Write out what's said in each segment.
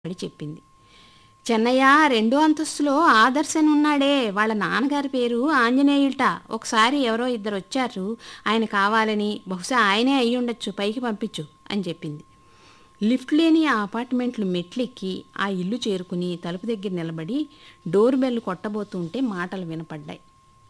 పడి చెప్పింది చెన్నయ్య రెండో అంతస్తులో ఆదర్శ్ అని ఉన్నాడే వాళ్ళ నాన్నగారి పేరు ఆంజనేయులట ఒకసారి ఎవరో ఇద్దరు వచ్చారు ఆయన కావాలని బహుశా ఆయనే అయి ఉండొచ్చు పైకి పంపించు అని చెప్పింది లిఫ్ట్ లేని ఆ అపార్ట్మెంట్లు మెట్లెక్కి ఆ ఇల్లు చేరుకుని తలుపు దగ్గర నిలబడి డోర్ బెల్ కొట్టబోతుంటే మాటలు వినపడ్డాయి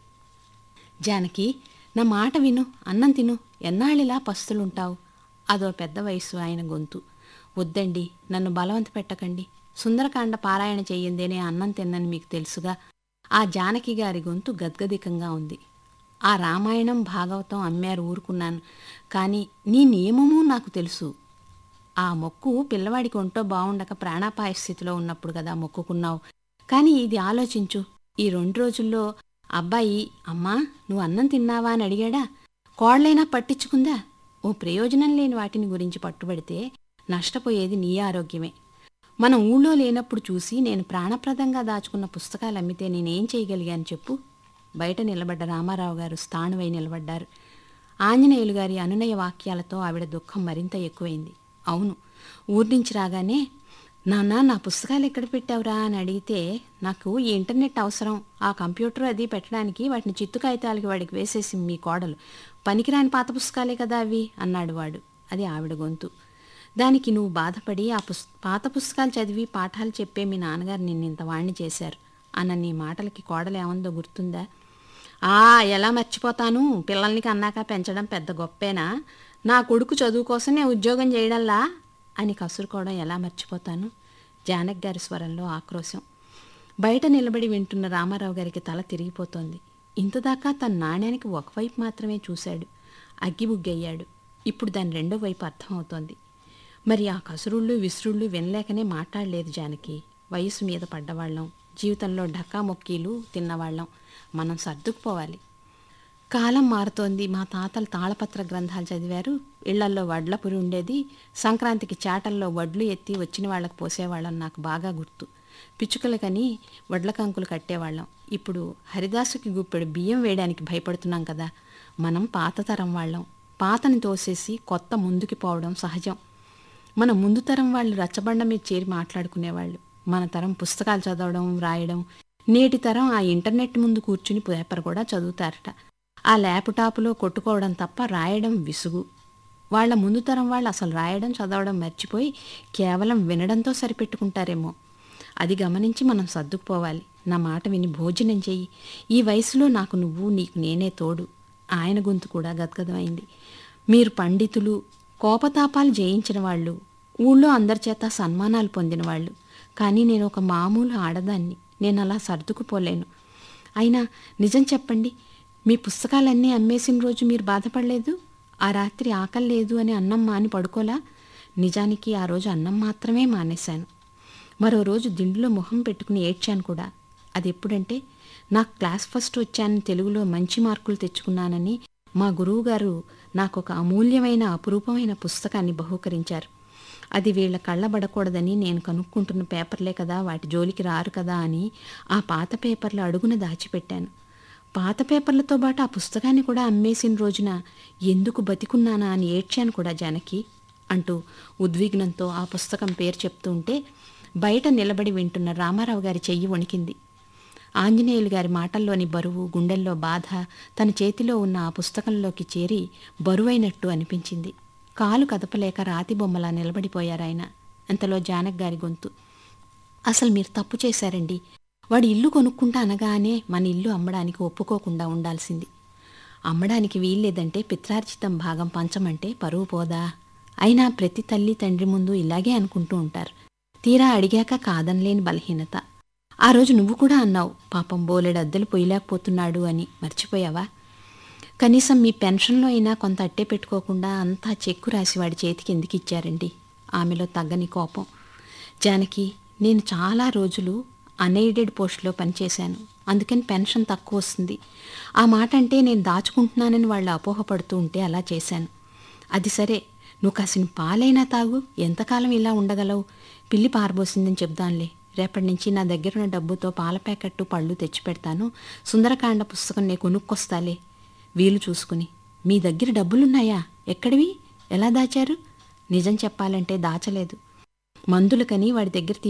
జానకి నా మాట విను అన్నం తిను ఎన్నాళ్ళిలా పస్తులుంటావు అదో పెద్ద వయసు ఆయన గొంతు వద్దండి నన్ను బలవంత పెట్టకండి సుందరకాండ పారాయణ చెయ్యిందేనే అన్నం తిన్నని మీకు తెలుసుగా ఆ జానకి గారి గొంతు గద్గదికంగా ఉంది ఆ రామాయణం భాగవతం అమ్మారు ఊరుకున్నాను కానీ నీ నియమము నాకు తెలుసు ఆ మొక్కు పిల్లవాడికి ఒంటో బావుండక ప్రాణాపాయ స్థితిలో ఉన్నప్పుడు కదా మొక్కుకున్నావు కానీ ఇది ఆలోచించు ఈ రెండు రోజుల్లో అబ్బాయి అమ్మా నువ్వు అన్నం తిన్నావా అని అడిగాడా కోళ్ళైనా పట్టించుకుందా ఓ ప్రయోజనం లేని వాటిని గురించి పట్టుబడితే నష్టపోయేది నీ ఆరోగ్యమే మనం ఊళ్ళో లేనప్పుడు చూసి నేను ప్రాణప్రదంగా దాచుకున్న పుస్తకాలు అమ్మితే నేనేం చేయగలిగాను చెప్పు బయట నిలబడ్డ రామారావు గారు స్థాణువై నిలబడ్డారు ఆంజనేయులు గారి అనునయ వాక్యాలతో ఆవిడ దుఃఖం మరింత ఎక్కువైంది అవును ఊరి నుంచి రాగానే నాన్న నా పుస్తకాలు ఎక్కడ పెట్టావురా అని అడిగితే నాకు ఈ ఇంటర్నెట్ అవసరం ఆ కంప్యూటర్ అది పెట్టడానికి వాటిని చిత్తు కాగితాలకి వాడికి వేసేసి మీ కోడలు పనికిరాని పాత పుస్తకాలే కదా అవి అన్నాడు వాడు అది ఆవిడ గొంతు దానికి నువ్వు బాధపడి ఆ పుస్ పాత పుస్తకాలు చదివి పాఠాలు చెప్పే మీ నాన్నగారు నిన్ను ఇంత వాణ్ణి చేశారు అన్న నీ మాటలకి కోడలు ఏమందో గుర్తుందా ఆ ఎలా మర్చిపోతాను పిల్లల్ని కన్నాక పెంచడం పెద్ద గొప్పేనా నా కొడుకు చదువు కోసం నేను ఉద్యోగం చేయడంలా అని కసురుకోవడం ఎలా మర్చిపోతాను జానక్ గారి స్వరంలో ఆక్రోశం బయట నిలబడి వింటున్న రామారావు గారికి తల తిరిగిపోతోంది ఇంతదాకా తన నాణ్యానికి ఒకవైపు మాత్రమే చూశాడు అగ్గిబుగ్గయ్యాడు ఇప్పుడు దాని రెండో వైపు అర్థమవుతోంది మరి ఆ కసురుళ్ళు విసురుళ్ళు వినలేకనే మాట్లాడలేదు జానకి వయసు మీద పడ్డవాళ్ళం జీవితంలో ఢక్కా మొక్కీలు తిన్నవాళ్ళం మనం సర్దుకుపోవాలి కాలం మారుతోంది మా తాతలు తాళపత్ర గ్రంథాలు చదివారు ఇళ్లల్లో వడ్ల పురి ఉండేది సంక్రాంతికి చాటల్లో వడ్లు ఎత్తి వచ్చిన వాళ్ళకి పోసేవాళ్ళం నాకు బాగా గుర్తు పిచ్చుకలకని వడ్ల కంకులు కట్టేవాళ్ళం ఇప్పుడు హరిదాసుకి గుప్పెడు బియ్యం వేయడానికి భయపడుతున్నాం కదా మనం పాత తరం వాళ్ళం పాతని తోసేసి కొత్త ముందుకి పోవడం సహజం మన ముందు తరం వాళ్ళు రచ్చబండ మీద చేరి మాట్లాడుకునేవాళ్ళు మన తరం పుస్తకాలు చదవడం రాయడం నేటి తరం ఆ ఇంటర్నెట్ ముందు కూర్చుని పేపర్ కూడా చదువుతారట ఆ ల్యాప్టాప్లో కొట్టుకోవడం తప్ప రాయడం విసుగు వాళ్ళ ముందు తరం వాళ్ళు అసలు రాయడం చదవడం మర్చిపోయి కేవలం వినడంతో సరిపెట్టుకుంటారేమో అది గమనించి మనం సర్దుకుపోవాలి నా మాట విని భోజనం చెయ్యి ఈ వయసులో నాకు నువ్వు నీకు నేనే తోడు ఆయన గొంతు కూడా గద్గదమైంది మీరు పండితులు కోపతాపాలు జయించిన వాళ్ళు ఊళ్ళో అందరి చేత సన్మానాలు పొందిన వాళ్ళు కానీ నేను ఒక మామూలు ఆడదాన్ని నేను అలా సర్దుకుపోలేను అయినా నిజం చెప్పండి మీ పుస్తకాలన్నీ అమ్మేసిన రోజు మీరు బాధపడలేదు ఆ రాత్రి ఆకలి లేదు అని అన్నం మాని పడుకోలా నిజానికి ఆ రోజు అన్నం మాత్రమే మానేశాను మరో రోజు దిండులో మొహం పెట్టుకుని ఏడ్చాను కూడా అది ఎప్పుడంటే నాకు క్లాస్ ఫస్ట్ వచ్చానని తెలుగులో మంచి మార్కులు తెచ్చుకున్నానని మా గురువుగారు నాకు ఒక అమూల్యమైన అపురూపమైన పుస్తకాన్ని బహూకరించారు అది వీళ్ళ కళ్ళబడకూడదని నేను కనుక్కుంటున్న పేపర్లే కదా వాటి జోలికి రారు కదా అని ఆ పాత పేపర్లు అడుగున దాచిపెట్టాను పాత పేపర్లతో పాటు ఆ పుస్తకాన్ని కూడా అమ్మేసిన రోజున ఎందుకు బతికున్నానా అని ఏడ్చాను కూడా జానకి అంటూ ఉద్విగ్నంతో ఆ పుస్తకం పేరు చెప్తూ ఉంటే బయట నిలబడి వింటున్న రామారావు గారి చెయ్యి వణికింది ఆంజనేయులు గారి మాటల్లోని బరువు గుండెల్లో బాధ తన చేతిలో ఉన్న ఆ పుస్తకంలోకి చేరి బరువైనట్టు అనిపించింది కాలు కదపలేక రాతి బొమ్మలా నిలబడిపోయారాయన అంతలో జానక్ గారి గొంతు అసలు మీరు తప్పు చేశారండి వాడు ఇల్లు కొనుక్కుంటా అనగానే మన ఇల్లు అమ్మడానికి ఒప్పుకోకుండా ఉండాల్సింది అమ్మడానికి వీల్లేదంటే పిత్రార్జితం భాగం పంచమంటే పరువు పోదా అయినా ప్రతి తల్లి తండ్రి ముందు ఇలాగే అనుకుంటూ ఉంటారు తీరా అడిగాక కాదనలేని బలహీనత ఆ రోజు నువ్వు కూడా అన్నావు పాపం బోలెడు అద్దెలు పొయ్యలేకపోతున్నాడు అని మర్చిపోయావా కనీసం మీ పెన్షన్లో అయినా కొంత అట్టే పెట్టుకోకుండా అంతా చెక్కు రాసి వాడి చేతికి ఎందుకు ఇచ్చారండి ఆమెలో తగ్గని కోపం జానకి నేను చాలా రోజులు అన్ఎయిడెడ్ పోస్ట్లో పనిచేశాను అందుకని పెన్షన్ తక్కువ వస్తుంది ఆ మాట అంటే నేను దాచుకుంటున్నానని వాళ్ళు అపోహపడుతూ ఉంటే అలా చేశాను అది సరే నువ్వు కాసిన పాలైనా తాగు ఎంతకాలం ఇలా ఉండగలవు పిల్లి పారబోసిందని చెప్దాంలే రేపటి నుంచి నా దగ్గరున్న డబ్బుతో పాల ప్యాకెట్టు పళ్ళు తెచ్చిపెడతాను సుందరకాండ పుస్తకం నేను కొనుక్కొస్తాలే వీలు చూసుకుని మీ దగ్గర డబ్బులున్నాయా ఎక్కడివి ఎలా దాచారు నిజం చెప్పాలంటే దాచలేదు మందులకని వాడి దగ్గర